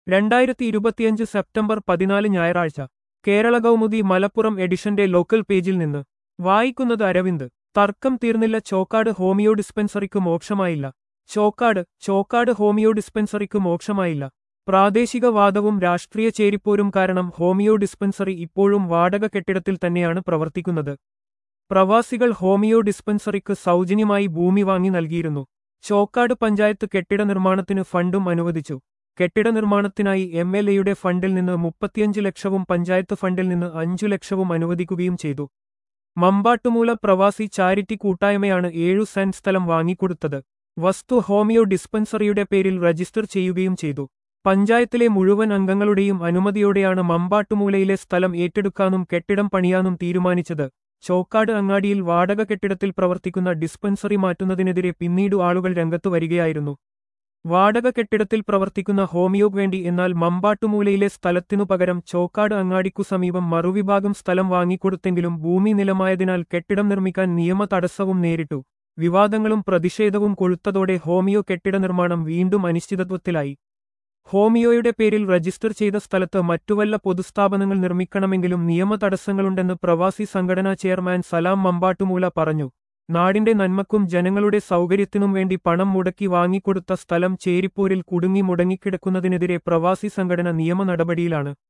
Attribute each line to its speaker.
Speaker 1: രണ്ടായിരത്തി ഇരുപത്തിയഞ്ച് സെപ്റ്റംബർ പതിനാല് ഞായറാഴ്ച കേരള കൗമുദി മലപ്പുറം എഡിഷന്റെ ലോക്കൽ പേജിൽ നിന്ന് വായിക്കുന്നത് അരവിന്ദ് തർക്കം തീർന്നില്ല ചോക്കാട് ഹോമിയോ ഡിസ്പെൻസറിക്ക് മോക്ഷമായില്ല ചോക്കാട് ചോക്കാട് ഹോമിയോ ഡിസ്പെൻസറിക്ക് മോക്ഷമായില്ല പ്രാദേശിക വാദവും രാഷ്ട്രീയ ചേരിപ്പോരും കാരണം ഹോമിയോ ഡിസ്പെൻസറി ഇപ്പോഴും വാടക കെട്ടിടത്തിൽ തന്നെയാണ് പ്രവർത്തിക്കുന്നത് പ്രവാസികൾ ഹോമിയോ ഡിസ്പെൻസറിക്ക് സൗജന്യമായി ഭൂമി വാങ്ങി നൽകിയിരുന്നു ചോക്കാട് പഞ്ചായത്ത് കെട്ടിട നിർമ്മാണത്തിന് ഫണ്ടും അനുവദിച്ചു കെട്ടിട നിർമ്മാണത്തിനായി എം എൽ എയുടെ ഫണ്ടിൽ നിന്ന് മുപ്പത്തിയഞ്ച് ലക്ഷവും പഞ്ചായത്ത് ഫണ്ടിൽ നിന്ന് അഞ്ചു ലക്ഷവും അനുവദിക്കുകയും ചെയ്തു മമ്പാട്ടുമൂല പ്രവാസി ചാരിറ്റി കൂട്ടായ്മയാണ് ഏഴു സെന്റ് സ്ഥലം വാങ്ങിക്കൊടുത്തത് വസ്തു ഹോമിയോ ഡിസ്പെൻസറിയുടെ പേരിൽ രജിസ്റ്റർ ചെയ്യുകയും ചെയ്തു പഞ്ചായത്തിലെ മുഴുവൻ അംഗങ്ങളുടെയും അനുമതിയോടെയാണ് മമ്പാട്ടുമൂലയിലെ സ്ഥലം ഏറ്റെടുക്കാനും കെട്ടിടം പണിയാനും തീരുമാനിച്ചത് ചോക്കാട് അങ്ങാടിയിൽ വാടക കെട്ടിടത്തിൽ പ്രവർത്തിക്കുന്ന ഡിസ്പെൻസറി മാറ്റുന്നതിനെതിരെ പിന്നീട് ആളുകൾ രംഗത്തു വരികയായിരുന്നു വാടക കെട്ടിടത്തിൽ പ്രവർത്തിക്കുന്ന ഹോമിയോക്ക് വേണ്ടി എന്നാൽ മമ്പാട്ടുമൂലയിലെ സ്ഥലത്തിനു പകരം ചോക്കാട് അങ്ങാടിക്കു സമീപം മറുവിഭാഗം സ്ഥലം വാങ്ങിക്കൊടുത്തെങ്കിലും ഭൂമി നിലമായതിനാൽ കെട്ടിടം നിർമ്മിക്കാൻ നിയമ തടസ്സവും നേരിട്ടു വിവാദങ്ങളും പ്രതിഷേധവും കൊഴുത്തതോടെ ഹോമിയോ കെട്ടിട നിർമ്മാണം വീണ്ടും അനിശ്ചിതത്വത്തിലായി ഹോമിയോയുടെ പേരിൽ രജിസ്റ്റർ ചെയ്ത സ്ഥലത്ത് മറ്റു വല്ല പൊതുസ്ഥാപനങ്ങൾ നിർമ്മിക്കണമെങ്കിലും നിയമ തടസ്സങ്ങളുണ്ടെന്ന് പ്രവാസി സംഘടനാ ചെയർമാൻ സലാം മമ്പാട്ടുമൂല പറഞ്ഞു നാടിന്റെ നന്മക്കും ജനങ്ങളുടെ സൗകര്യത്തിനും വേണ്ടി പണം മുടക്കി വാങ്ങിക്കൊടുത്ത സ്ഥലം ചേരിപ്പോരിൽ കുടുങ്ങി മുടങ്ങിക്കിടക്കുന്നതിനെതിരെ പ്രവാസി സംഘടന നിയമ നടപടിയിലാണ്